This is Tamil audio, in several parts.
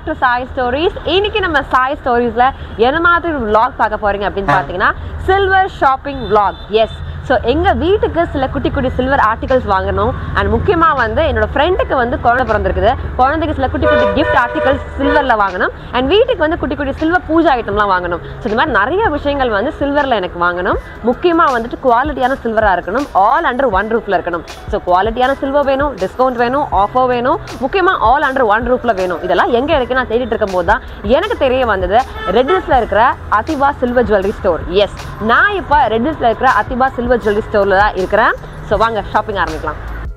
பேக் டு சாய் ஸ்டோரிஸ் இன்னைக்கு நம்ம சாய் ஸ்டோரிஸ்ல என்ன மாதிரி vlog பார்க்க போறீங்க அப்படின்னு பார்த்தீங்கன்னா silver shopping vlog yes so எங்கள் வீட்டுக்கு சில குட்டி குட்டி சில்வர் ஆர்டிகல்ஸ் வாங்கணும் அண்ட் முக்கியமாக வந்து என்னோட ஃப்ரெண்டுக்கு வந்து குழந்தை பிறந்திருக்குது குழந்தைக்கு சில குட்டி குட்டி கிஃப்ட் ஆர்டிகல்ஸ் சில்வரில் வாங்கணும் அண்ட் வீட்டுக்கு வந்து குட்டி குட்டி சில்வர் பூஜை ஐட்டம்லாம் வாங்கணும் ஸோ இந்த மாதிரி நிறைய விஷயங்கள் வந்து சில்வரில் எனக்கு வாங்கணும் முக்கியமாக வந்துட்டு குவாலிட்டியான சில்வராக இருக்கணும் ஆல் அண்டர் ஒன் ரூஃபில் இருக்கணும் ஸோ குவாலிட்டியான சில்வர் வேணும் டிஸ்கவுண்ட் வேணும் ஆஃபர் வேணும் முக்கியமாக ஆல் அண்டர் ஒன் ரூஃபில் வேணும் இதெல்லாம் எங்கே இருக்கு நான் தேடிட்டு இருக்கும் போது தான் எனக்கு தெரிய வந்தது ரெட்டில்ஸில் இருக்கிற அதிபா சில்வர் ஜுவல்லரி ஸ்டோர் எஸ் நான் இப்போ ரெட்டில்ஸில் இருக்கிற அதிபா சில்வர் ஜுவல்லரி ஸ்டோரில் தான் இருக்கிறேன் ஸோ வாங்க ஷாப்பிங் ஆரம்பிக்கலாம்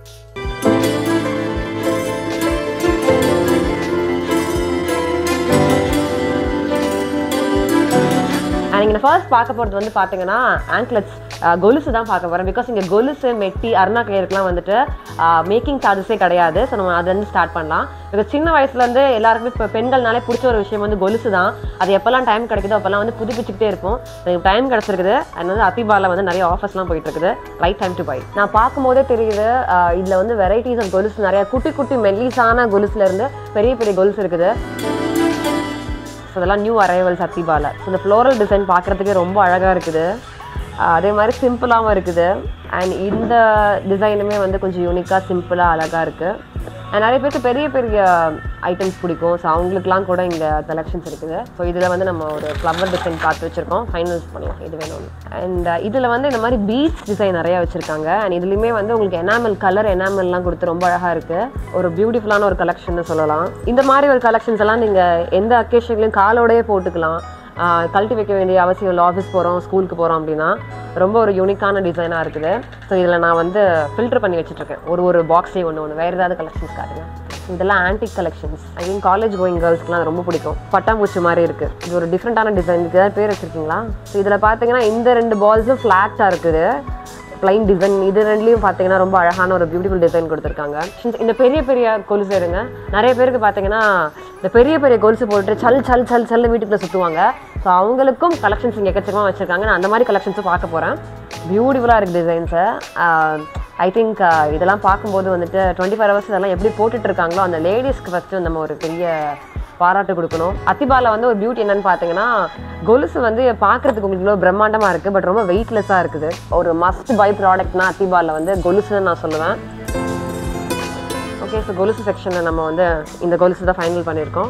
அண்ட் இங்கே ஃபர்ஸ்ட் பார்க்க போகிறது வந்து பார்த்தீங்கன்னா ஆங்க்லெட்ஸ் கொலுசு தான் பார்க்க போகிறேன் பிகாஸ் இங்கே கொலுசு மெட்டி அருணா கயிறுக்குலாம் வந்துட்டு மேக்கிங் சார்ஜஸே கிடையாது ஸோ நம்ம அதுலேருந்து ஸ்டார்ட் பண்ணலாம் பிகாஸ் சின்ன வயசுலேருந்து எல்லாருக்குமே இப்போ பெண்கள்னாலே பிடிச்ச ஒரு விஷயம் வந்து கொலுசு தான் அது எப்போல்லாம் டைம் கிடைக்குதோ அப்போல்லாம் வந்து புதுப்பிச்சுக்கிட்டே இருப்போம் எனக்கு டைம் கிடச்சிருக்குது அண்ட் வந்து அதிபாவில் வந்து நிறைய ஆஃபர்ஸ்லாம் போயிட்டு இருக்குது ரைட் டைம் டு பை நான் பார்க்கும்போதே தெரியுது இதில் வந்து வெரைட்டிஸ் ஆஃப் கொலுசு நிறைய குட்டி குட்டி மெல்லிஸான கொலுசுல இருந்து பெரிய பெரிய கொலுசு இருக்குது ஸோ இதெல்லாம் நியூ அரைவல்ஸ் அத்திபால ஸோ இந்த ஃப்ளோரல் டிசைன் பார்க்குறதுக்கே ரொம்ப அழகாக இருக்குது ஆஹ் அதே மாதிரி சிம்பிளாகவும் இருக்குது அண்ட் இந்த டிசைனுமே வந்து கொஞ்சம் யூனிக்காக சிம்பிளாக அழகாக இருக்குது அண்ட் நிறைய பேருக்கு பெரிய பெரிய ஐட்டம்ஸ் பிடிக்கும் ஸோ அவங்களுக்குலாம் கூட இங்கே கலெக்ஷன்ஸ் இருக்குது ஸோ இதில் வந்து நம்ம ஒரு ஃப்ளவர் டிசைன் பார்த்து வச்சுருக்கோம் ஃபைனல்ஸ் பண்ணலாம் இது வேணும்னு அண்ட் இதில் வந்து இந்த மாதிரி பீச் டிசைன் நிறையா வச்சுருக்காங்க அண்ட் இதுலேயுமே வந்து உங்களுக்கு எனாமல் கலர் எனாமல்லாம் கொடுத்து ரொம்ப அழகாக இருக்குது ஒரு பியூட்டிஃபுல்லான ஒரு கலெக்ஷன் சொல்லலாம் இந்த மாதிரி ஒரு கலெக்ஷன்ஸ் எல்லாம் நீங்கள் எந்த அக்கேஷன்லையும் காலோடயே போட்டுக்கலாம் ஆஹ் கழட்டி வைக்க வேண்டிய அவசியம் இல்லை ஆஃபீஸ் போகிறோம் ஸ்கூலுக்கு போகிறோம் அப்படின்னா ரொம்ப ஒரு யூனிக்கான டிசைனாக இருக்குது ஸோ இதில் நான் வந்து ஃபில்டர் பண்ணி வச்சுட்ருக்கேன் ஒரு ஒரு பாக்ஸே ஒன்று ஒன்று வேறு ஏதாவது கலெக்ஷன்ஸ் காட்டுங்க இதெல்லாம் antique collections I think college going கேர்ள்ஸ்க்குலாம் அது ரொம்ப பிடிக்கும் பட்டாம்பூச்சி மாதிரி இருக்குது இது ஒரு டிஃப்ரெண்ட்டான டிசைன் இதுக்கு ஏதாவது பேர் வச்சுருக்கீங்களா ஸோ இதில் பார்த்தீங்கன்னா இந்த ரெண்டு பால்ஸும் ஃப்ளாட்டாக இருக்குது பிளைன் டிசைன் இது ரெண்டுலையும் பார்த்தீங்கன்னா ரொம்ப அழகான ஒரு பியூட்டிஃபுல் டிசைன் கொடுத்துருக்காங்க இந்த பெரிய பெரிய கொலுசு இருங்க நிறைய பேருக்கு பார்த்தீங்கன்னா இந்த பெரிய பெரிய கொலுசு போட்டு சல் சல் சல் சல் வீட்டுக்குள்ள சுற்றுவாங்க ஸோ அவங்களுக்கும் கலெக்ஷன்ஸ் இங்கே எக்கச்சக்கமாக வச்சுருக்காங்க நான் அந்த மாதிரி கலெக்ஷன்ஸும் பார்க்க போகிறேன் பியூட்டிஃபுல்லாக இருக்குது டிசைன்ஸை ஐ திங்க் இதெல்லாம் பார்க்கும்போது வந்துட்டு டுவெண்ட்டி ஃபைவ் ஹவர்ஸ் இதெல்லாம் எப்படி போட்டுட்டு இருக்காங்களோ அந்த லேடிஸ்க்கு ஃபஸ்ட்டு நம்ம ஒரு பெரிய பாராட்டு கொடுக்கணும் அத்திபால வந்து ஒரு பியூட்டி என்னன்னு பார்த்தீங்கன்னா கொலுசு வந்து பார்க்கறதுக்கு உங்களுக்கு இவ்வளோ பிரம்மாண்டமாக இருக்குது பட் ரொம்ப வெயிட்லெஸ்ஸாக இருக்குது ஒரு மஸ்ட் பை ப்ராடக்ட்னா அத்திபால வந்து கொலுசுன்னு நான் சொல்லுவேன் ஓகே ஸோ கொலுசு செக்ஷனில் நம்ம வந்து இந்த கொலுசு தான் ஃபைனல் பண்ணியிருக்கோம்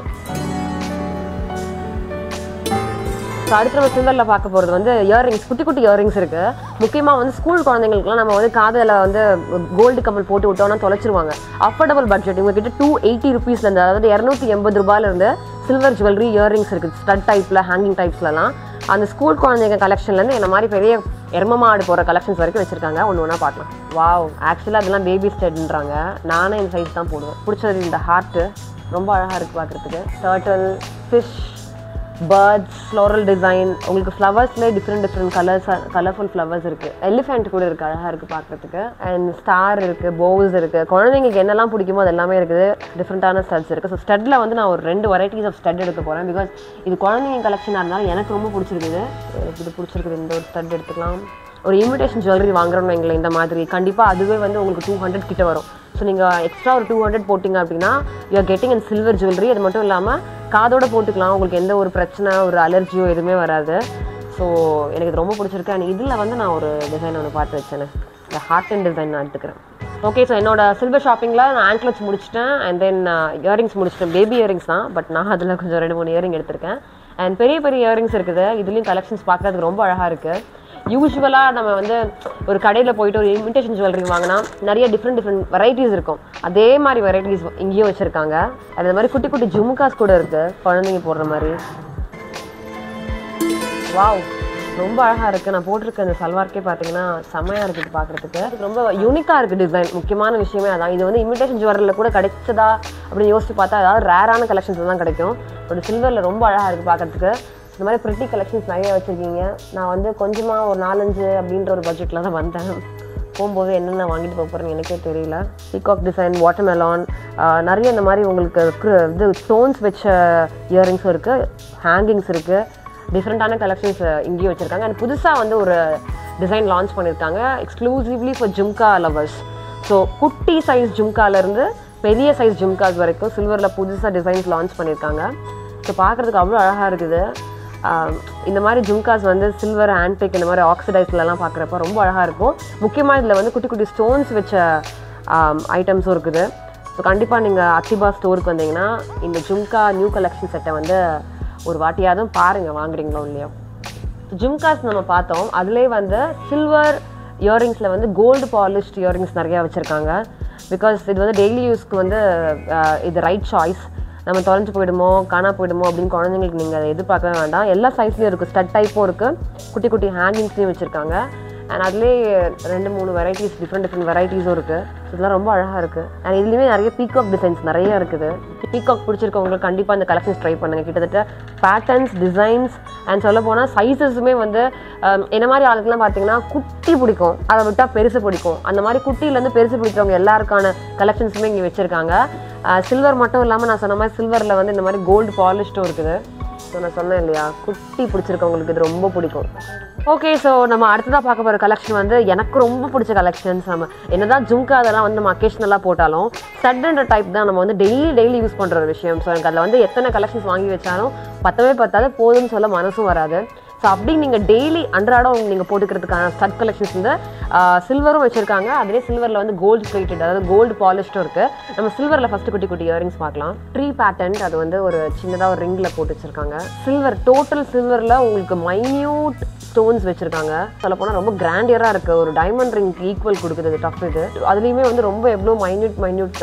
ஸோ அடுத்து நம்ம சில்வரில் பார்க்க போகிறது வந்து இயரிங்ஸ் குட்டி குட்டி இயரிங்ஸ் இருக்குது முக்கியமாக வந்து ஸ்கூல் குழந்தைங்களுக்குலாம் நம்ம வந்து காதில் வந்து கோல்டு கம்மல் போட்டு விட்டோம்னா தொலைச்சிருவாங்க அஃபோர்டபுள் பட்ஜெட் இவங்ககிட்ட டூ எயிட்டி ருபீஸ்லேருந்து அதாவது இரநூத்தி எண்பது ரூபாயிலேருந்து சில்வர் ஜுவல்லரி இயரிங்ஸ் இருக்குது ஸ்டட் டைப்பில் ஹேங்கிங் டைப்ஸ்லலாம் அந்த ஸ்கூல் குழந்தைங்க கலெக்ஷன்லேருந்து இந்த மாதிரி பெரிய எரும மாடு போகிற கலெக்ஷன்ஸ் வரைக்கும் வச்சுருக்காங்க ஒன்று ஒன்றா பார்க்கலாம் வாவ் ஆக்சுவலாக அதெல்லாம் பேபி ஸ்டெட்ன்றாங்க நானே இந்த சைஸ் தான் போடுவேன் பிடிச்சது இந்த ஹார்ட்டு ரொம்ப அழகாக இருக்குது பார்க்குறதுக்கு turtle fish birds floral design உங்களுக்கு ஃப்ளவர்ஸ்லேயே different different colours colourful flowers இருக்குது எலிஃபென்ட் கூட இருக்குது அழகாக இருக்குது பார்க்குறதுக்கு அண்ட் ஸ்டார் இருக்குது போவ்ஸ் இருக்குது குழந்தைங்களுக்கு என்னெல்லாம் பிடிக்குமோ அது எல்லாமே இருக்குது டிஃப்ரெண்ட்டான ஸ்டட்ஸ் இருக்குது ஸோ ஸ்டட்டில் வந்து நான் ஒரு ரெண்டு வெரைட்டிஸ் ஆஃப் ஸ்டட் எடுக்க போகிறேன் பிகாஸ் இது குழந்தைங்க கலெக்ஷனாக இருந்தாலும் எனக்கு ரொம்ப பிடிச்சிருக்குது எனக்கு இது பிடிச்சிருக்குது இந்த ஒரு ஸ்டட் எடுத்துக்கலாம் ஒரு இன்விடேஷன் ஜுவல்லரி வாங்குறோம்னு வைங்களேன் இந்த மாதிரி கண்டிப்பாக அதுவே வந்து உங்களுக்கு டூ ஹண்ட்ரட் கிட்ட வரும் ஸோ நீங்கள் எக்ஸ்ட்ரா ஒரு டூ ஹண்ட்ரட் போட்டிங்க அப்படின்னா you are getting and silver jewellery அது மட்டும் இல்லாமல் காதோட போட்டுக்கலாம் உங்களுக்கு எந்த ஒரு பிரச்சனை ஒரு அலர்ஜியோ எதுவுமே வராது ஸோ எனக்கு இது ரொம்ப பிடிச்சிருக்கு அண்ட் இதில் வந்து நான் ஒரு டிசைன் ஒன்று பார்த்து வச்சேன் இந்த ஹார்ட் அண்ட் டிசைன் நான் எடுத்துக்கிறேன் ஓகே ஸோ என்னோட சில்வர் ஷாப்பிங்கில் நான் ஆங்க்லெட்ஸ் முடிச்சிட்டேன் அண்ட் தென் இயரிங்ஸ் முடிச்சிட்டேன் பேபி இயரிங்ஸ் தான் பட் நான் அதில் கொஞ்சம் ரெண்டு மூணு இயரிங் எடுத்திருக்கேன் அண்ட் பெரிய பெரிய இயரிங்ஸ் இருக்குது இதுலேயும் கலெக்ஷன்ஸ் பார்க்குறதுக்கு ரொம்ப அழகாக இருக்குது யூஸ்வலாக நம்ம வந்து ஒரு கடையில் போயிட்டு ஒரு இமிடேஷன் ஜுவல்லரி வாங்கினா நிறைய டிஃப்ரெண்ட் டிஃப்ரெண்ட் வெரைட்டிஸ் இருக்கும் அதே மாதிரி வெரைட்டிஸ் இங்கேயும் வச்சுருக்காங்க அது மாதிரி குட்டி குட்டி ஜுமுக்காஸ் கூட இருக்குது குழந்தைங்க போடுற மாதிரி வாவ் ரொம்ப அழகாக இருக்குது நான் போட்டிருக்க இந்த சல்வார்க்கே பார்த்தீங்கன்னா செம்மையாக இருக்குது பார்க்குறதுக்கு ரொம்ப யூனிக்காக இருக்குது டிசைன் முக்கியமான விஷயமே அதான் இது வந்து இமிடேஷன் ஜுவல்லரில் கூட கிடைச்சதா அப்படின்னு யோசிச்சு பார்த்தா ஏதாவது ரேரான கலெக்ஷன்ஸ் தான் கிடைக்கும் ஒரு சில்வரில் ரொம்ப அழகாக இருக்குது பார்க்குறதுக்கு இந்த மாதிரி ப்ரிட்டி கலெக்ஷன்ஸ் நிறைய வச்சுருக்கீங்க நான் வந்து கொஞ்சமாக ஒரு நாலஞ்சு அப்படின்ற ஒரு பட்ஜெட்டில் தான் வந்தேன் போகும்போது என்னென்ன வாங்கிட்டு போக போகிறேன்னு எனக்கே தெரியல பீகாக் டிசைன் வாட்டர்மெலான் நிறைய இந்த மாதிரி உங்களுக்கு cr- இது ஸ்டோன்ஸ் வச்ச இயரிங்ஸும் இருக்குது ஹேங்கிங்ஸ் இருக்குது டிஃப்ரெண்ட்டான கலெக்ஷன்ஸ் இங்கேயும் வச்சுருக்காங்க அண்ட் புதுசாக வந்து ஒரு டிசைன் லான்ச் பண்ணியிருக்காங்க exclusively for jhumka lovers so குட்டி சைஸ் ஜும்காலேருந்து பெரிய சைஸ் ஜும்காஸ் வரைக்கும் சில்வரில் புதுசாக டிசைன்ஸ் லான்ச் பண்ணியிருக்காங்க ஸோ பார்க்குறதுக்கு அவ்வளோ அழகாக இருக்குது ஆஹ் இந்த மாதிரி ஜும்காஸ் வந்து சில்வர் ஆன்டிக் இந்த மாதிரி ஆக்சிடைஸ்லலாம் பார்க்குறப்ப ரொம்ப அழகாக இருக்கும் முக்கியமாக இதில் வந்து குட்டி குட்டி ஸ்டோன்ஸ் வச்ச ஐட்டம்ஸும் இருக்குது ஸோ கண்டிப்பாக நீங்கள் அத்திபா ஸ்டோருக்கு வந்தீங்கன்னா இந்த ஜும்கா நியூ கலெக்ஷன் செட்டை வந்து ஒரு வாட்டியாவது பாருங்கள் வாங்குறீங்களோ இல்லையோ ஜும்காஸ் நம்ம பார்த்தோம் அதுலேயே வந்து சில்வர் இயரிங்ஸில் வந்து கோல்டு பாலிஷ்ட் இயரிங்ஸ் நிறையா வச்சுருக்காங்க பிகாஸ் இது வந்து டெய்லி யூஸ்க்கு வந்து ஆஹ் இது ரைட் சாய்ஸ் நம்ம தொலைஞ்சு போயிடுமோ காணா போயிடுமோ அப்படின்னு குழந்தைங்களுக்கு நீங்கள் அதை எதிர்பார்க்கவே வேண்டாம் எல்லா சைஸ்லையும் இருக்குது ஸ்டட் டைப்பும் இருக்குது குட்டி குட்டி ஹேங்கிங்ஸ்லையும் வச்சுருக்காங்க அண்ட் அதுலேயே ரெண்டு மூணு வெரைட்டிஸ் டிஃப்ரெண்ட் டிஃப்ரெண்ட் வெரைட்டிஸும் இருக்குது இதெல்லாம் ரொம்ப அழகாக இருக்குது அண்ட் இதுலேயுமே நிறைய பீகாக் டிசைன்ஸ் நிறைய இருக்குது பீகாக் பிடிச்சிருக்கவங்களுக்கு கண்டிப்பாக இந்த கலெக்ஷன்ஸ் ட்ரை பண்ணுங்கள் கிட்டத்தட்ட பேட்டர்ன்ஸ் டிசைன்ஸ் அண்ட் சொல்ல போனால் சைஸஸுமே வந்து ஹம், என்ன மாதிரி ஆளுக்கெல்லாம் பார்த்தீங்கன்னா குட்டி பிடிக்கும் அதை விட்டால் பெருசு பிடிக்கும் அந்த மாதிரி குட்டியிலேருந்து பெருசு பிடிக்கிறவங்க எல்லாருக்கான கலெக்ஷன்ஸுமே இங்கே வச்சுருக்காங்க சில்வர் மட்டும் இல்லாமல் நான் சொன்ன மாதிரி சில்வரில் வந்து இந்த மாதிரி கோல்டு பாலிஷ்டும் இருக்குது ஸோ நான் சொன்னேன் இல்லையா குட்டி பிடிச்சிருக்கவங்களுக்கு இது ரொம்ப பிடிக்கும் ஓகே ஸோ நம்ம அடுத்ததாக பார்க்க போகிற கலெக்ஷன் வந்து எனக்கு ரொம்ப பிடிச்ச கலெக்ஷன்ஸ் நம்ம என்னதான் ஜும்கா அதெல்லாம் வந்து நம்ம அக்கேஷனலாக போட்டாலும் ஸ்டட்ன்ற டைப் தான் நம்ம வந்து டெய்லி டெய்லி யூஸ் பண்ணுற ஒரு விஷயம் ஸோ எனக்கு அதில் வந்து எத்தனை கலெக்ஷன்ஸ் வாங்கி வச்சாலும் பத்தவே பத்தாது போதும்னு சொல்ல மனசும் வராது ஸோ அப்படி நீங்கள் டெய்லி அன்றாடம் நீங்கள் போட்டுக்கிறதுக்கான ஸ்டட் கலெக்ஷன்ஸ் வந்து சில்வரும் வச்சுருக்காங்க அதுலேயே சில்வரில் வந்து கோல்டு பிளேட்டட் அதாவது கோல்டு பாலிஷ்டும் இருக்குது நம்ம சில்வரில் ஃபஸ்ட்டு குட்டி குட்டி இயரிங்ஸ் பார்க்கலாம் ட்ரீ பேட்டர்ன் அது வந்து ஒரு சின்னதாக ஒரு ரிங்கில் போட்டு வச்சுருக்காங்க சில்வர் டோட்டல் சில்வரில் உங்களுக்கு மைன்யூட் ஸ்டோன்ஸ் வச்சுருக்காங்க சொல்ல போனால் ரொம்ப கிராண்டியராக இருக்குது ஒரு டைமண்ட் ரிங்க் ஈக்குவல் கொடுக்குது இது டஃப் இது அதுலேயுமே வந்து ரொம்ப எவ்வளோ மைன்யூட் மைன்யூட்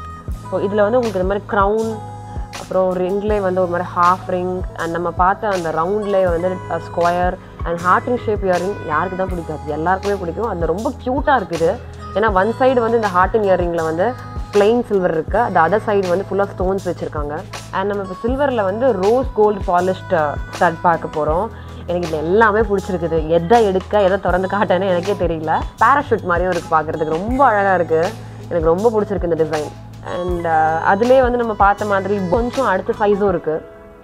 இதில் வந்து உங்களுக்கு இந்த மாதிரி க்ரௌன் அப்புறம் ரிங்லேயே வந்து ஒரு மாதிரி ஹாஃப் ரிங் அண்ட் நம்ம பார்த்த அந்த ரவுண்ட்லேயே வந்து ஸ்கொயர் அண்ட் ஹார்டிங் ஷேப் இயரிங் யாருக்கு தான் பிடிக்காது எல்லாருக்குமே பிடிக்கும் அது ரொம்ப க்யூட்டாக இருக்குது ஏன்னா ஒன் சைடு வந்து இந்த ஹார்டின் இயரிங்கில் வந்து plain சில்வர் இருக்குது அந்த அதர் சைடு வந்து ஃபுல்லாக ஸ்டோன்ஸ் வச்சுருக்காங்க அண்ட் நம்ம இப்போ சில்வரில் வந்து ரோஸ் கோல்டு பாலிஷ்ட் ஸ்டட் பார்க்க போகிறோம் எனக்கு இது எல்லாமே பிடிச்சிருக்குது எதை எடுக்க எதை திறந்து காட்டேன்னு எனக்கே தெரியல பேராஷூட் மாதிரியும் இருக்குது பார்க்குறதுக்கு ரொம்ப அழகாக இருக்குது எனக்கு ரொம்ப பிடிச்சிருக்கு இந்த டிசைன் அண்ட் அதுலேயே வந்து நம்ம பார்த்த மாதிரி கொஞ்சம் அடுத்த சைஸும் இருக்குது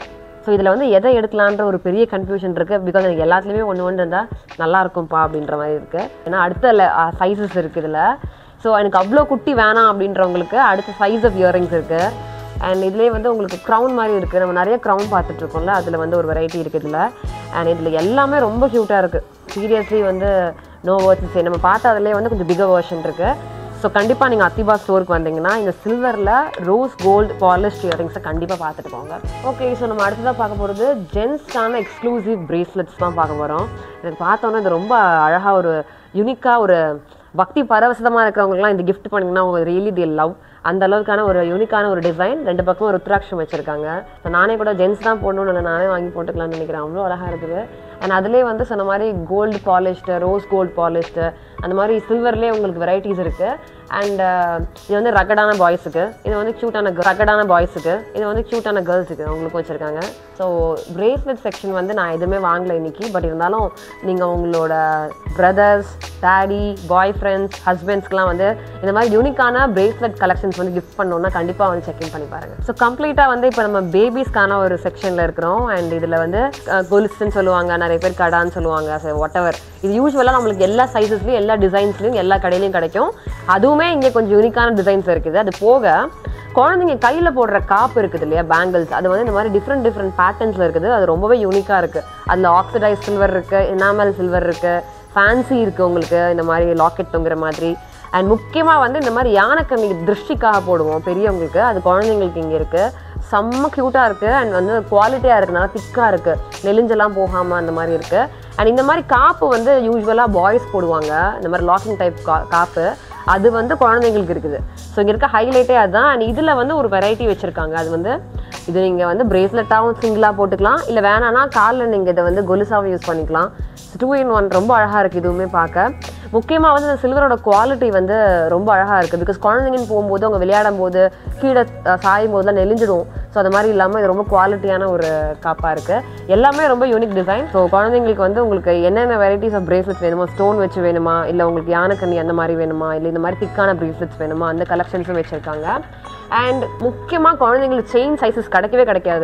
ஸோ இதில் வந்து எதை எடுக்கலான்ற ஒரு பெரிய கன்ஃபியூஷன் இருக்குது பிகாஸ் எனக்கு எல்லாத்துலேயுமே ஒன்று ஒன்று இருந்தால் நல்லா இருக்கும்ப்பா அப்படின்ற மாதிரி இருக்குது ஏன்னா அடுத்த சைஸஸ் இருக்குது இதில் ஸோ எனக்கு அவ்வளோ குட்டி வேணாம் அப்படின்றவங்களுக்கு அடுத்த சைஸ் ஆஃப் இயரிங்ஸ் இருக்குது அண்ட் இதுலேயே வந்து உங்களுக்கு க்ரௌன் மாதிரி இருக்குது நம்ம நிறைய க்ரௌன் பார்த்துட்ருக்கோம்ல அதில் வந்து ஒரு வெரைட்டி இருக்குது இதில் அண்ட் இதில் எல்லாமே ரொம்ப க்யூட்டாக இருக்குது சீரியஸ்லி வந்து நோ வேர்ட்ஸ் சே நம்ம பார்த்த அதிலே வந்து கொஞ்சம் பிகர் வேர்ஷன் இருக்குது ஸோ கண்டிப்பாக நீங்கள் அத்திபா ஸ்டோருக்கு வந்தீங்கன்னா இந்த சில்வரில் ரோஸ் கோல்டு பாலிஷ்ட் இயரிங்ஸை கண்டிப்பாக பார்த்துட்டு போங்க ஓகே ஸோ நம்ம அடுத்ததாக பார்க்க போகிறது ஜென்ஸ்க்கான எக்ஸ்க்ளூசிவ் பிரேஸ்லெட்ஸ் தான் பார்க்க போகிறோம் எனக்கு பார்த்தோன்னே இது ரொம்ப அழகாக ஒரு யூனிக்காக ஒரு பக்தி பரவசமாக இருக்கிறவங்களுக்குலாம் இந்த gift பண்ணிங்கன்னா அவங்க ரியலி தி லவ் அந்த அளவுக்கான ஒரு யூனிக்கான ஒரு டிசைன் ரெண்டு பக்கமும் ஒரு ருத்ராட்சம் வச்சிருக்காங்க ஸோ நானே கூட ஜென்ஸ் தான் போடணும்னு இல்லை நானே வாங்கி போட்டுக்கலாம்னு நினைக்கிறேன் அவ்வளோ அழகாக இருக்குது அண்ட் அதுலேயே வந்து சொன்ன மாதிரி gold polished rose gold polished அந்த மாதிரி சில்வர்லேயே உங்களுக்கு வெரைட்டிஸ் இருக்குது அண்ட் இது வந்து ரகடான பாய்ஸுக்கு இது வந்து க்யூட்டான ரகடான பாய்ஸுக்கு இது வந்து க்யூட்டான கேர்ள்ஸுக்கு அவங்களுக்கும் வச்சுருக்காங்க ஸோ பிரேஸ்லெட் செக்ஷன் வந்து நான் எதுவுமே வாங்கல இன்னைக்கு பட் இருந்தாலும் நீங்கள் உங்களோட பிரதர்ஸ் டேடி பாய் ஃப்ரெண்ட்ஸ் ஹஸ்பண்ட்ஸ்க்குலாம் வந்து இந்த மாதிரி யூனிக்கான பிரேஸ்லெட் கலெக்ஷன்ஸ் வந்து கிஃப்ட் பண்ணோம்னா கண்டிப்பாக வந்து செக்இன் பண்ணி பாருங்க ஸோ கம்ப்ளீட்டாக வந்து இப்போ நம்ம பேபிஸ்க்கான ஒரு செக்ஷனில் இருக்கிறோம் அண்ட் இதில் வந்து கொலுசுன்னு சொல்லுவாங்க நிறைய பேர் கடான்னு சொல்லுவாங்க ஸோ வாட் எவர் இது யூஸ்வலாக நம்மளுக்கு எல்லா சைஸஸ்லையும் எல்லா டிசைன்ஸ்லையும் எல்லா கடையிலையும் கிடைக்கும் அதுவுமே இங்கே கொஞ்சம் யூனிக்கான டிசைன்ஸ் இருக்குது அது போக குழந்தைங்க கையில் போடுற காப்பு இருக்குது இல்லையா பேங்கிள்ஸ் அது வந்து இந்த மாதிரி டிஃப்ரெண்ட் டிஃப்ரெண்ட் பேட்டர்ன்ஸில் இருக்குது அது ரொம்பவே யூனிக்காக இருக்குது அதில் ஆக்சிடைஸ் சில்வர் இருக்குது எனாமல் சில்வர் இருக்குது ஃபேன்சி இருக்குது உங்களுக்கு இந்த மாதிரி லாக்கெட் தொங்குற மாதிரி அண்ட் முக்கியமாக வந்து இந்த மாதிரி யானைக்கண்ணி திருஷ்டிக்காக போடுவோம் பெரியவங்களுக்கு அது குழந்தைங்களுக்கு இங்கே இருக்குது செம்ம க்யூட்டாக இருக்குது அண்ட் வந்து குவாலிட்டியாக இருக்குது நல்லா திக்காக இருக்குது நெலிஞ்செல்லாம் போகாமல் அந்த மாதிரி இருக்குது அண்ட் இந்த மாதிரி காப்பு வந்து யூஸ்வலாக பாய்ஸ் போடுவாங்க இந்த மாதிரி லாக்கிங் டைப் கா காப்பு அது வந்து குழந்தைங்களுக்கு இருக்குது ஸோ இங்கே இருக்க ஹைலைட்டே அதுதான் அண்ட் இதில் வந்து ஒரு வெரைட்டி வச்சுருக்காங்க அது வந்து இது நீங்கள் வந்து பிரேஸ்லெட்டாகவும் சிங்கிளாக போட்டுக்கலாம் இல்லை வேணான்னா காலில் நீங்கள் இதை வந்து கொலுசாகவும் யூஸ் பண்ணிக்கலாம் டூ இன் ஒன் ரொம்ப அழகாக இருக்குது இதுவுமே பார்க்க முக்கியமாக வந்து இந்த சில்வரோட குவாலிட்டி வந்து ரொம்ப அழகாக இருக்குது பிகாஸ் குழந்தைங்கன்னு போகும்போது அவங்க விளையாடும் போது கீழே அஹ், சாயும் போதெல்லாம் நெளிஞ்சிடும் ஸோ அது மாதிரி இல்லாமல் இது ரொம்ப குவாலிட்டியான ஒரு காப்பாக இருக்குது எல்லாமே ரொம்ப யூனிக் டிசைன் ஸோ குழந்தைங்களுக்கு வந்து உங்களுக்கு என்னென்ன வெரைட்டிஸ் ஆஃப் பிரேஸ்லெட்ஸ் வேணுமா ஸ்டோன் வச்சு வேணுமா இல்லை உங்களுக்கு யானைக்கண்ணி அந்த மாதிரி வேணுமா இல்லை இந்த மாதிரி திக்கான பிரேஸ்லெட்ஸ் வேணுமா அந்த கலெக்ஷன்ஸும் வச்சுருக்காங்க அண்ட் முக்கியமாக குழந்தைங்களுக்கு செயின் சைஸஸ் கிடைக்கவே கிடைக்காது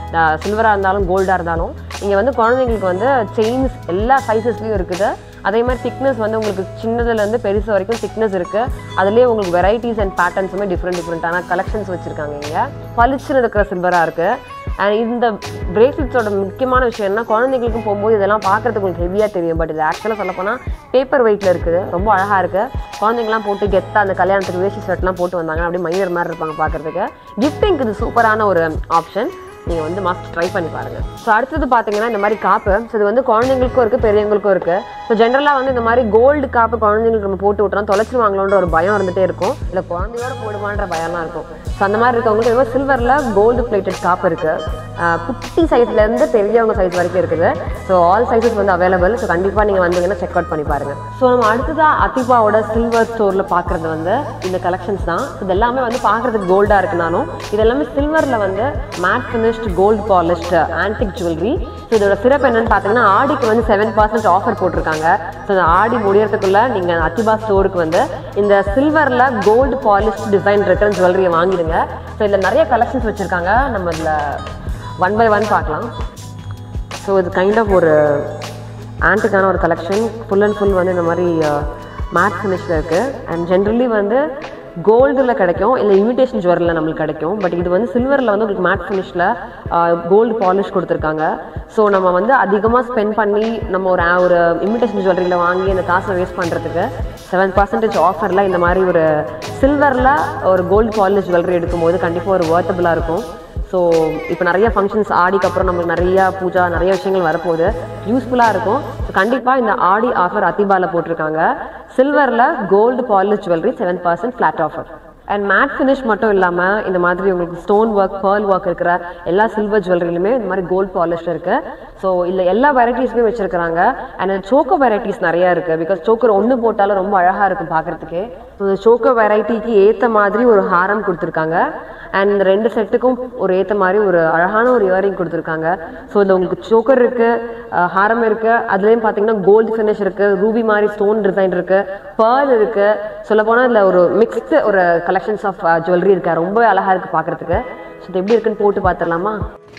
சில்வராக இருந்தாலும் கோல்டாக இருந்தாலும் இங்கே வந்து குழந்தைங்களுக்கு வந்து செயின்ஸ் எல்லா சைஸஸ்லேயும் இருக்குது அதே மாதிரி திக்னஸ் வந்து உங்களுக்கு சின்னதுலேருந்து பெருசு வரைக்கும் திக்னஸ் இருக்குது அதுலேயே உங்களுக்கு வெரைட்டிஸ் அண்ட் பேட்டர்ன்ஸுமே டிஃப்ரெண்ட் டிஃப்ரெண்ட்டான கலெக்ஷன்ஸ் வச்சுருக்காங்க இங்கே பளிச்சுன்னு இருக்கிற சில்வராக இருக்குது அண்ட் இந்த பிரேஸ்லெட்ஸோட முக்கியமான விஷயம் என்ன குழந்தைங்களுக்கும் போகும்போது இதெல்லாம் பார்க்குறதுக்கு உங்களுக்கு ஹெவியாக தெரியும் பட் இது ஆக்சுவலாக சொல்லப்போனால் பேப்பர் வெயிட்டில் இருக்குது ரொம்ப அழகாக இருக்குது குழந்தைங்கலாம் போட்டு கெத்தாக அந்த கல்யாணத்துக்கு வேஷ்டி ஷர்ட்லாம் போட்டு வந்தாங்க அப்படியே மைனர் மாதிரி இருப்பாங்க பார்க்குறதுக்கு கிஃப்டிங்க்கு இது சூப்பரான ஒரு ஆப்ஷன் நீங்கள் வந்து மஸ்ட் ட்ரை பண்ணி பாருங்கள் ஸோ அடுத்தது பார்த்தீங்கன்னா இந்த மாதிரி காப்பு ஸோ இது வந்து குழந்தைங்களுக்கும் இருக்குது பெரியவங்களுக்கும் இருக்குது ஸோ ஜென்ரலாக வந்து இந்த மாதிரி கோல்டு காப்பு குழந்தைங்களுக்கு நம்ம போட்டு விட்டோம் தொலைச்சிருவாங்களோன்ற ஒரு பயம் இருந்துகிட்டே இருக்கும் இல்லை குழந்தையோட போடுவான்ற பயம்லாம் இருக்கும் ஸோ அந்த மாதிரி இருக்கவங்களுக்கு இது மாதிரி சில்வரில் கோல்டு பிளேட்டட் காப்பு இருக்குது குட்டி சைஸ்லேருந்து பெரியவங்க சைஸ் வரைக்கும் இருக்குது ஸோ ஆல் சைஸஸ் வந்து அவைலபிள் ஸோ கண்டிப்பாக நீங்கள் வந்தீங்கன்னா செக் அவுட் பண்ணி பாருங்கள் ஸோ நம்ம அடுத்ததாக அதிபாவோட சில்வர் ஸ்டோரில் பார்க்குறது வந்து இந்த கலெக்ஷன்ஸ் தான் இது எல்லாமே வந்து பார்க்குறதுக்கு கோல்டாக இருக்குனாலும் இது எல்லாமே சில்வரில் வந்து matt finished gold polished antique jewellery so இதோட சிறப்பு என்னன்னு பார்த்தீங்கன்னா ஆடிக்கு வந்து செவன் பர்சன்ட் ஆஃபர் போட்டிருக்காங்க ஸோ இந்த ஆடி முடியறதுக்குள்ள நீங்கள் அதிபா ஸ்டோருக்கு வந்து இந்த சில்வரில் கோல்டு பாலிஷ் டிசைன் இருக்கிற ஜுவல்லரியை வாங்கிடுங்க ஸோ இதில் நிறைய கலெக்ஷன்ஸ் வச்சுருக்காங்க நம்ம இதில் ஒன் பை ஒன் பார்க்கலாம் ஸோ இது கைண்ட் ஆஃப் ஒரு ஆன்டிக்கான ஒரு கலெக்ஷன் ஃபுல் அண்ட் ஃபுல் வந்து இந்த மாதிரி மேட் ஃபினிஷில் இருக்குது அண்ட் ஜென்ரலி வந்து கோல்டில் கிடைக்கும் இல்லை இமிடேஷன் ஜுவரில் நம்மளுக்கு கிடைக்கும் பட் இது வந்து சில்வரில் வந்து உங்களுக்கு மேட் ஃபினிஷில் கோல்டு பாலிஷ் கொடுத்துருக்காங்க ஸோ நம்ம வந்து அதிகமாக ஸ்பெண்ட் பண்ணி நம்ம ஒரு ஒரு இமிடேஷன் ஜுவல்லரியில் வாங்கி அந்த காசை வேஸ்ட் பண்ணுறதுக்கு செவன் பர்சன்டேஜ் ஆஃபரில் இந்த மாதிரி ஒரு சில்வரில் ஒரு கோல்டு பாலிஷ் ஜுவல்லரி எடுக்கும்போது கண்டிப்பாக ஒரு ஒர்த்தபுளாக இருக்கும் ஸோ இப்போ நிறைய ஃபங்க்ஷன்ஸ் ஆடிக்கு அப்புறம் நம்மளுக்கு நிறைய பூஜா நிறைய விஷயங்கள் வரப்போகுது யூஸ்ஃபுல்லாக இருக்கும் ஸோ கண்டிப்பாக இந்த ஆடி ஆஃபர் அதிபால போட்டிருக்காங்க சில்வரில் gold polish jewellery seven percent flat offer and matte finish மட்டும் இல்லாமல் இந்த மாதிரி உங்களுக்கு ஸ்டோன் ஒர்க் பேர்ல் ஒர்க் இருக்கிற எல்லா சில்வர் ஜுவல்லரிலுமே இந்த மாதிரி கோல்ட் பாலிஷ் இருக்குது ஸோ இல்லை எல்லா வெரைட்டிஸுமே வச்சுருக்காங்க அண்ட் சோக்கோ வெரைட்டிஸ் நிறையா இருக்குது பிகாஸ் சோக்கர் ஒன்று போட்டாலும் ரொம்ப அழகாக இருக்கும் பார்க்குறதுக்கே ஸோ இந்த சோக்கோ வெரைட்டிக்கு ஏற்ற மாதிரி ஒரு ஹாரம் கொடுத்துருக்காங்க அண்ட் இந்த ரெண்டு செட்டுக்கும் ஒரு ஏற்ற மாதிரி ஒரு அழகான ஒரு இயரிங் கொடுத்துருக்காங்க ஸோ இதில் உங்களுக்கு சோக்கர் இருக்குது ஹாரம் இருக்குது அதுலேயும் பார்த்தீங்கன்னா கோல்டு ஃபினிஷ் இருக்குது ரூபி மாதிரி ஸ்டோன் டிசைன் இருக்குது பேர்ல் இருக்குது சொல்லப்போனால் இதில் ஒரு மிக்ஸ்டு ஒரு கலெக்ஷன்ஸ் ஆஃப் ஜுவல்லரி இருக்கா ரொம்ப அழகாக இருக்குது பார்க்குறதுக்கு ஸோ இது எப்படி இருக்குன்னு போட்டு பார்த்துடலாமா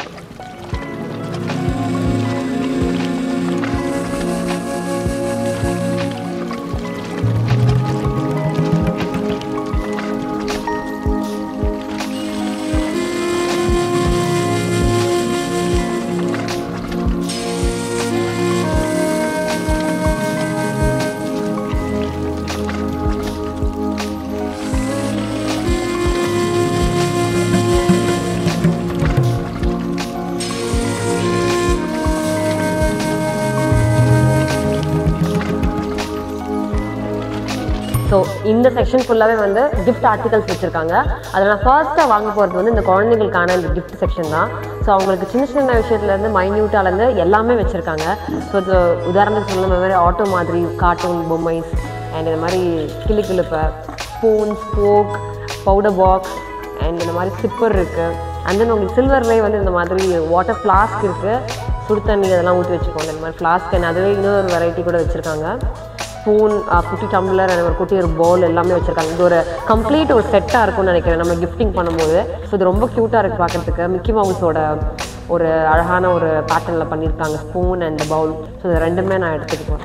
ஸோ இந்த செக்ஷன் ஃபுல்லாகவே வந்து கிஃப்ட் ஆர்டிகல்ஸ் வச்சுருக்காங்க அதில் நான் ஃபர்ஸ்ட்டாக வாங்க போகிறது வந்து இந்த குழந்தைங்களுக்கான இந்த கிஃப்ட் செக்ஷன் தான் ஸோ அவங்களுக்கு சின்ன சின்ன விஷயத்துலேருந்து மைன்யூட்டாலேருந்து எல்லாமே வச்சுருக்காங்க ஸோ இது உதாரணத்துக்கு சொல்லுற மாதிரி ஆட்டோ மாதிரி கார்ட்டூன் பொம்மைஸ் அண்ட் இந்த மாதிரி கிளி கிளிப்பை spoon spork powder box and இந்த மாதிரி ஸ்லிப்பர் இருக்குது அண்ட் தென் உங்களுக்கு சில்வர்லேயே வந்து இந்த மாதிரி வாட்டர் ஃப்ளாஸ்க் இருக்குது சுடு தண்ணி அதெல்லாம் ஊற்றி வச்சுக்கோங்க இந்த மாதிரி ஃப்ளாஸ்க் அண்ட் அதுவே இன்னொரு வெரைட்டி கூட வச்சுருக்காங்க ஸ்பூன் குட்டி டம்ளர் and ஒரு குட்டி ஒரு பவுல் எல்லாமே வச்சுருக்காங்க இது ஒரு கம்ப்ளீட் ஒரு செட்டாக இருக்கும்னு நினைக்கிறேன் நம்ம கிஃப்டிங் பண்ணும்போது ஸோ இது ரொம்ப க்யூட்டாக இருக்குது பார்க்குறதுக்கு மிக்கி மவுஸோட ஒரு அழகான ஒரு பேட்டர்னில் பண்ணியிருக்காங்க ஸ்பூன் அண்ட் பவுல் ஸோ இது ரெண்டுமே நான் எடுத்துக்க போகிறேன்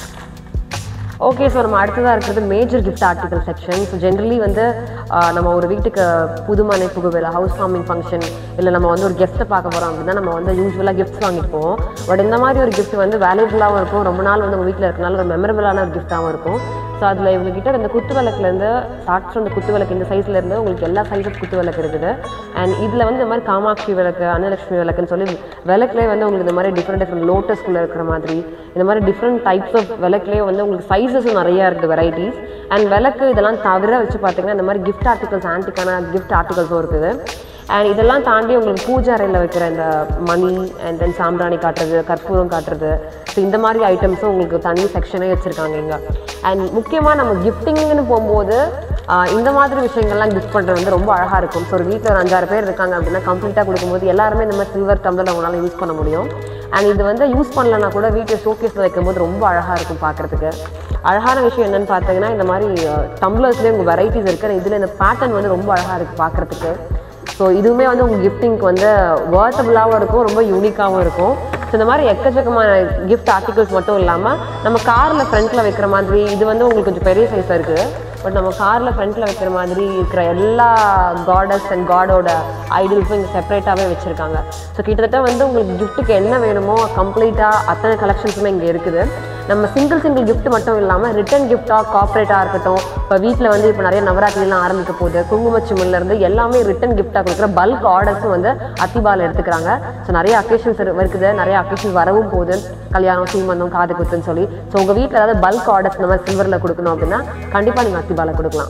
ஓகே ஸோ நம்ம அடுத்ததாக இருக்கிறது major gift article section so generally வந்து ஆஹ், நம்ம ஒரு வீட்டுக்கு புதுமனை புகுவேல ஹவுஸ் ஃபார்மிங் ஃபங்க்ஷன் இல்லை நம்ம வந்து ஒரு கெஸ்ட்டை பார்க்க போகிறோம் அப்படின்னா நம்ம வந்து யூஸ்வலாக கிஃப்ட்ஸ் வாங்கிட்டு போவோம் பட் இந்த மாதிரி ஒரு gift வந்து வேல்யூபுல்லாகவும் இருக்கும் ரொம்ப நாள் வந்து உங்கள் வீட்டில் இருக்கனால ஒரு மெமரபிளான ஒரு கிஃப்ட்டாகவும் இருக்கும் ஸோ அதில் இவங்ககிட்ட இந்த குத்து விளக்குலேருந்து ஸ்டார்ட் ஃப்ரம் இந்த குத்து விளக்கு இந்த சைஸ்லேருந்து உங்களுக்கு எல்லா சைஸஸ் குத்து விளக்கு இருக்குது அண்ட் இதில் வந்து இந்த மாதிரி காமாட்சி விளக்கு அன்னலட்சுமி விளக்குன்னு சொல்லி விளக்குலேயே வந்து உங்களுக்கு இந்த மாதிரி டிஃப்ரெண்ட் டிஃப்ரெண்ட் லோட்டஸ்குள்ளே இருக்கிற மாதிரி இந்த மாதிரி டிஃப்ரெண்ட் டைப்ஸ் ஆஃப் விளக்குலேயே வந்து உங்களுக்கு சைஸஸும் நிறையா இருக்குது வெரைட்டிஸ் அண்ட் விளக்கு இதெல்லாம் தவிர வச்சு பார்த்தீங்கன்னா இந்த மாதிரி கிஃப்ட் ஆர்டிகல்ஸ் ஆன்டிக்கான கிஃப்ட் ஆர்டிகல்ஸும் இருக்குது அண்ட் இதெல்லாம் தாண்டி உங்களுக்கு பூஜை அறையில் வைக்கிற இந்த மணி அண்ட் தென் சாம்பிராணி காட்டுறது கற்பூரம் காட்டுறது ஸோ இந்த மாதிரி ஐட்டம்ஸும் உங்களுக்கு தனி செக்ஷனே வச்சுருக்காங்க இங்கே அண்ட் முக்கியமாக நம்ம கிஃப்டிங்னு போகும்போது ஆஹ் இந்த மாதிரி விஷயங்கள்லாம் கிஃப்ட் பண்ணுறது வந்து ரொம்ப அழகாக இருக்கும் ஸோ ஒரு வீட்டில் ஒரு அஞ்சாறு பேர் இருக்காங்க அப்படின்னா கம்ப்ளீட்டாக கொடுக்கும்போது எல்லாருமே இந்த மாதிரி சில்வர் டம்ளர் அவங்களால யூஸ் பண்ண முடியும் அண்ட் இது வந்து யூஸ் பண்ணலன்னா கூட வீட்டில் ஷோகேஸில் வைக்கும்போது ரொம்ப அழகாக இருக்கும் பார்க்குறதுக்கு அழகான விஷயம் என்னன்னு பார்த்தீங்கன்னா இந்த மாதிரி டம்ளர்ஸ்லேயே உங்கள் வெரைட்டிஸ் இருக்குது இதில் இந்த பேட்டர்ன் வந்து ரொம்ப அழகாக இருக்குது பார்க்குறதுக்கு ஸோ இதுவுமே வந்து உங்கள் கிஃப்டிங்க்கு வந்து வேர்த்தபுளாகவும் இருக்கும் ரொம்ப யூனிக்காகவும் இருக்கும் ஸோ இந்த மாதிரி எக்கச்சக்கமான கிஃப்ட் ஆர்டிகல்ஸ் மட்டும் இல்லாமல் நம்ம காரில் ஃப்ரண்ட்டில் வைக்கிற மாதிரி இது வந்து உங்களுக்கு கொஞ்சம் பெரிய சைஸாக இருக்குது பட் நம்ம காரில் ஃப்ரண்ட்டில் வைக்கிற மாதிரி இருக்கிற எல்லா காடஸ் அண்ட் காடோட ஐடியல்ஸும் இங்கே செப்பரேட்டாகவே வச்சுருக்காங்க ஸோ கிட்டத்தட்ட வந்து உங்களுக்கு கிஃப்ட்டுக்கு என்ன வேணுமோ கம்ப்ளீட்டாக அத்தனை கலெக்ஷன்ஸுமே இங்கே இருக்குது நம்ம சிங்கிள் சிங்கிள் gift மட்டும் இல்லாமல் ரிட்டன் கிஃப்டாக கார்ப்பரேட்டாக இருக்கட்டும் இப்போ வீட்டில் வந்து இப்போ நிறைய நவராத்திரிலாம் ஆரம்பிக்க போகுது குங்குமச்சிமில்ல இருந்து எல்லாமே ரிட்டன் கிஃப்டாக கொடுக்குற பல்க் ஆர்டர்ஸும் வந்து அத்திபால் எடுத்துக்கிறாங்க ஸோ நிறைய அக்கேஷன்ஸ் இருக்குது நிறைய அக்கேஷன்ஸ் வரவும் போகுது கல்யாணம் சீமந்தம் காது குத்துன்னு சொல்லி ஸோ உங்கள் வீட்டில் ஏதாவது பல்க் ஆர்டர்ஸ் இந்த மாதிரி சில்வரில் கொடுக்கணும் அப்படின்னா கண்டிப்பாக நீங்கள் அத்திபாலை கொடுக்கலாம்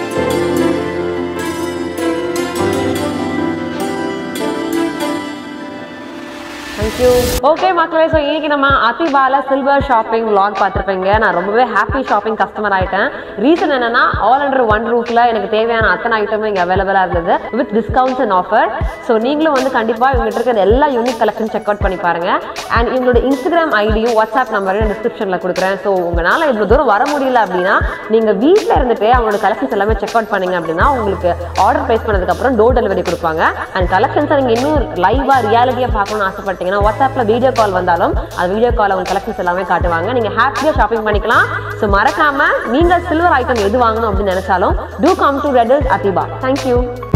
தேங்க்யூ ஓகே மக்களே ஸோ இன்னைக்கு நம்ம அதிபால சில்வர் ஷாப்பிங் vlog பார்த்துருப்பீங்க நான் ரொம்பவே ஹாப்பி ஷாப்பிங் கஸ்டமர் ஆயிட்டேன் ரீசன் என்னன்னா ஆல் அண்டர் ஒன் ரூஃப்ல எனக்கு தேவையான அத்தனை ஐட்டமும் இங்கே அவைலபிளாக இருந்தது with discounts and offer so நீங்களும் வந்து கண்டிப்பாக இவங்ககிட்ட இருக்கிற எல்லா யூனிக் கலெக்ஷன் செக் அவுட் பண்ணி பாருங்க அண்ட் இவங்களோட இன்ஸ்டாகிராம் ஐடியும் வாட்ஸ்அப் நம்பரையும் டிஸ்கிரிப்ஷனில் கொடுக்குறேன் ஸோ உங்களால் இவ்வளோ தூரம் வர முடியல அப்படின்னா நீங்கள் வீட்டில் இருந்துட்டு அவங்களோட கலெக்ஷன்ஸ் எல்லாமே செக் அவுட் பண்ணீங்க அப்படின்னா உங்களுக்கு ஆர்டர் ப்ளேஸ் பண்ணதுக்கப்புறம் டோர் டெலிவரி கொடுப்பாங்க அண்ட் கலெக்ஷன்ஸை நீங்கள் இன்னும் லைவாக ரியாலிட்டியாக பார்க்கணும்னு ஆசைப்பட்டீங்கன்னா வாட்ஸ்அப்பில் வீடியோ கால் வந்தாலும் அந்த வீடியோ கால் அவங்க கலெக்ஷன்ஸ் எல்லாமே காட்டுவாங்க நீங்கள் ஹாப்பியாக ஷாப்பிங் பண்ணிக்கலாம் ஸோ மறக்காம நீங்கள் சில்வர் ஐட்டம் எது வாங்கணும் அப்படின்னு நினைச்சாலும் டூ கம் டு ரெட் அதிபா தேங்க்யூ